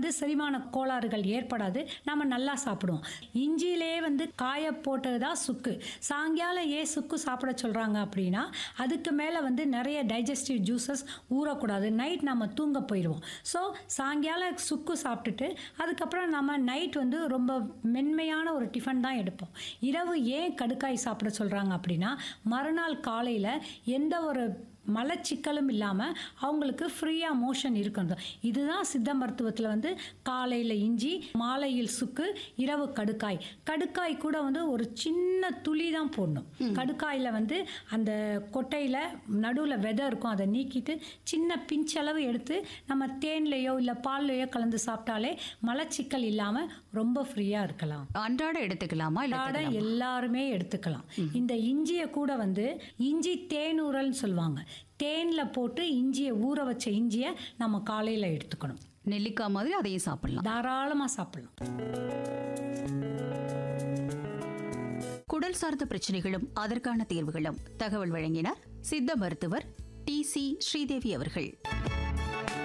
வந்து செரிமான கோளாறுகள் ஏற்படாது நம்ம நல்லா சாப்பிடுவோம் இஞ்சியிலே வந்து காய போட்டது தான் சுக்கு சாயங்காலம் ஏன் சுக்கு சாப்பிட சொல்கிறாங்க அப்படின்னா அதுக்கு மேலே வந்து நிறைய டைஜஸ்டிவ் ஜூஸஸ் ஊறக்கூடாது நைட் நம்ம தூங்க போயிடுவோம் ஸோ சாயங்காலம் சுக்கு சாப்பிட்டுட்டு அதுக்கப்புறம் நம்ம நைட் வந்து ரொம்ப மென்மையான ஒரு டிஃபன் தான் எடுப்போம் இரவு ஏன் கடுக்காய் சாப்பிட சொல்கிறாங்க அப்படின்னா மறுநாள் காலையில் எந்த ஒரு மலச்சிக்கலும் இல்லாமல் அவங்களுக்கு ஃப்ரீயாக மோஷன் இருக்கணும் இதுதான் சித்த மருத்துவத்தில் வந்து காலையில் இஞ்சி மாலையில் சுக்கு இரவு கடுக்காய் கடுக்காய் கூட வந்து ஒரு சின்ன துளி தான் போடணும் கடுக்காயில் வந்து அந்த கொட்டையில் நடுவில் விதை இருக்கும் அதை நீக்கிட்டு சின்ன பிஞ்சளவு எடுத்து நம்ம தேன்லேயோ இல்லை பால்லையோ கலந்து சாப்பிட்டாலே மலச்சிக்கல் இல்லாமல் ரொம்ப ஃப்ரீயாக இருக்கலாம் அன்றாட எடுத்துக்கலாமா இல்ல அன்றாட எல்லாருமே எடுத்துக்கலாம் இந்த இஞ்சியை கூட வந்து இஞ்சி தேனூரல்னு சொல்லுவாங்க தேன்ல போட்டு இஞ்சியை ஊற வச்ச இஞ்சியை நம்ம காலையில எடுத்துக்கணும் நெல்லிக்காய் மாதிரி அதையும் சாப்பிடலாம் தாராளமா சாப்பிடலாம் குடல் சார்ந்த பிரச்சனைகளும் அதற்கான தீர்வுகளும் தகவல் வழங்கினார் சித்த மருத்துவர் டி சி ஸ்ரீதேவி அவர்கள்